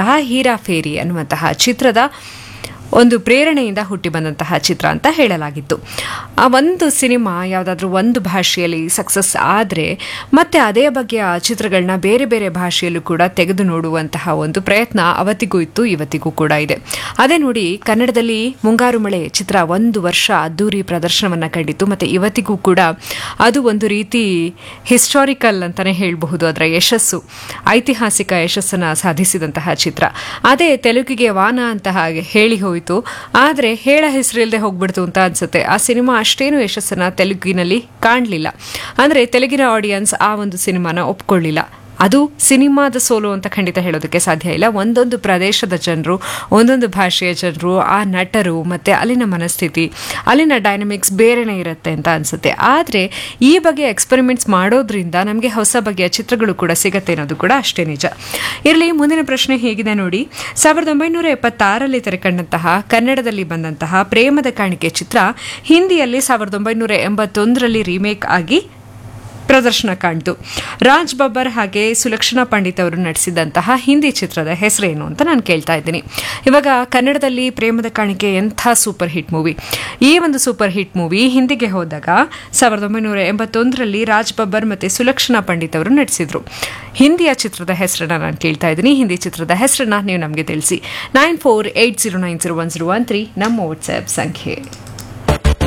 ನಟಿಸಿದಂತಹ Heera fairy ಅನ್ನುವಂತಹ ಚಿತ್ರದ ಒಂದು ಪ್ರೇರಣೆಯಿಂದ ಹುಟ್ಟಿ ಬಂದಂತಹ ಚಿತ್ರ ಅಂತ ಹೇಳಲಾಗಿತ್ತು ಆ ಒಂದು ಸಿನಿಮಾ ಯಾವುದಾದ್ರೂ ಒಂದು ಭಾಷೆಯಲ್ಲಿ ಸಕ್ಸಸ್ ಆದರೆ ಮತ್ತೆ ಅದೇ ಬಗೆಯ ಚಿತ್ರಗಳನ್ನ ಬೇರೆ ಬೇರೆ ಭಾಷೆಯಲ್ಲೂ ಕೂಡ ತೆಗೆದು ನೋಡುವಂತಹ ಒಂದು ಪ್ರಯತ್ನ ಅವತ್ತಿಗೂ ಇತ್ತು ಇವತ್ತಿಗೂ ಕೂಡ ಇದೆ ಅದೇ ನೋಡಿ ಕನ್ನಡದಲ್ಲಿ ಮುಂಗಾರು ಮಳೆ ಚಿತ್ರ ಒಂದು ವರ್ಷ ಅದ್ದೂರಿ ಪ್ರದರ್ಶನವನ್ನು ಕಂಡಿತ್ತು ಮತ್ತು ಇವತ್ತಿಗೂ ಕೂಡ ಅದು ಒಂದು ರೀತಿ ಹಿಸ್ಟಾರಿಕಲ್ ಅಂತಲೇ ಹೇಳಬಹುದು ಅದರ ಯಶಸ್ಸು ಐತಿಹಾಸಿಕ ಯಶಸ್ಸನ್ನು ಸಾಧಿಸಿದಂತಹ ಚಿತ್ರ ಅದೇ ತೆಲುಗಿಗೆ ವಾನ ಅಂತ ಹಾಗೆ ಹೇಳಿ ಹೋಯಿತು ಆದರೆ ಹೇಳ ಹೆಸರಿಲ್ಲದೆ ಹೋಗ್ಬಿಡ್ತು ಅಂತ ಅನ್ಸುತ್ತೆ ಆ ಸಿನಿಮಾ ಅಷ್ಟೇನು ಯಶಸ್ಸನ್ನ ತೆಲುಗಿನಲ್ಲಿ ಕಾಣಲಿಲ್ಲ ಅಂದರೆ ತೆಲುಗಿನ ಆಡಿಯನ್ಸ್ ಆ ಒಂದು ಸಿನಿಮಾನ ಒಪ್ಕೊಳ್ಳಿಲ್ಲ ಅದು ಸಿನಿಮಾದ ಸೋಲು ಅಂತ ಖಂಡಿತ ಹೇಳೋದಕ್ಕೆ ಸಾಧ್ಯ ಇಲ್ಲ ಒಂದೊಂದು ಪ್ರದೇಶದ ಜನರು ಒಂದೊಂದು ಭಾಷೆಯ ಜನರು ಆ ನಟರು ಮತ್ತು ಅಲ್ಲಿನ ಮನಸ್ಥಿತಿ ಅಲ್ಲಿನ ಡೈನಮಿಕ್ಸ್ ಬೇರೆನೇ ಇರುತ್ತೆ ಅಂತ ಅನಿಸುತ್ತೆ ಆದರೆ ಈ ಬಗ್ಗೆ ಎಕ್ಸ್ಪೆರಿಮೆಂಟ್ಸ್ ಮಾಡೋದ್ರಿಂದ ನಮಗೆ ಹೊಸ ಬಗೆಯ ಚಿತ್ರಗಳು ಕೂಡ ಸಿಗತ್ತೆ ಅನ್ನೋದು ಕೂಡ ಅಷ್ಟೇ ನಿಜ ಇರಲಿ ಮುಂದಿನ ಪ್ರಶ್ನೆ ಹೇಗಿದೆ ನೋಡಿ ಸಾವಿರದ ಒಂಬೈನೂರ ಎಪ್ಪತ್ತಾರರಲ್ಲಿ ತೆರೆಕಂಡಂತಹ ಕನ್ನಡದಲ್ಲಿ ಬಂದಂತಹ ಪ್ರೇಮದ ಕಾಣಿಕೆ ಚಿತ್ರ ಹಿಂದಿಯಲ್ಲಿ ಸಾವಿರದ ಒಂಬೈನೂರ ಎಂಬತ್ತೊಂದರಲ್ಲಿ ರೀಮೇಕ್ ಆಗಿ ಪ್ರದರ್ಶನ ಕಾಣ್ತು ರಾಜ್ ಬಬ್ಬರ್ ಹಾಗೆ ಸುಲಕ್ಷಣಾ ಪಂಡಿತ್ ಅವರು ನಟಿಸಿದಂತಹ ಹಿಂದಿ ಚಿತ್ರದ ಹೆಸರೇನು ಅಂತ ನಾನು ಕೇಳ್ತಾ ಇದ್ದೀನಿ ಇವಾಗ ಕನ್ನಡದಲ್ಲಿ ಪ್ರೇಮದ ಕಾಣಿಕೆ ಎಂಥ ಸೂಪರ್ ಹಿಟ್ ಮೂವಿ ಈ ಒಂದು ಸೂಪರ್ ಹಿಟ್ ಮೂವಿ ಹಿಂದಿಗೆ ಹೋದಾಗ ಸಾವಿರದ ಒಂಬೈನೂರ ಎಂಬತ್ತೊಂದರಲ್ಲಿ ರಾಜ್ ಬಬ್ಬರ್ ಮತ್ತು ಸುಲಕ್ಷಣಾ ಪಂಡಿತ್ ಅವರು ನಟಿಸಿದ್ರು ಹಿಂದಿಯ ಚಿತ್ರದ ಹೆಸರನ್ನ ನಾನು ಕೇಳ್ತಾ ಇದ್ದೀನಿ ಹಿಂದಿ ಚಿತ್ರದ ಹೆಸರನ್ನ ನೀವು ನಮಗೆ ತಿಳಿಸಿ nine four eight zero nine zero one zero one three ನಮ್ಮ ವಾಟ್ಸ್ಆ್ಯಪ್ ಸಂಖ್ಯೆ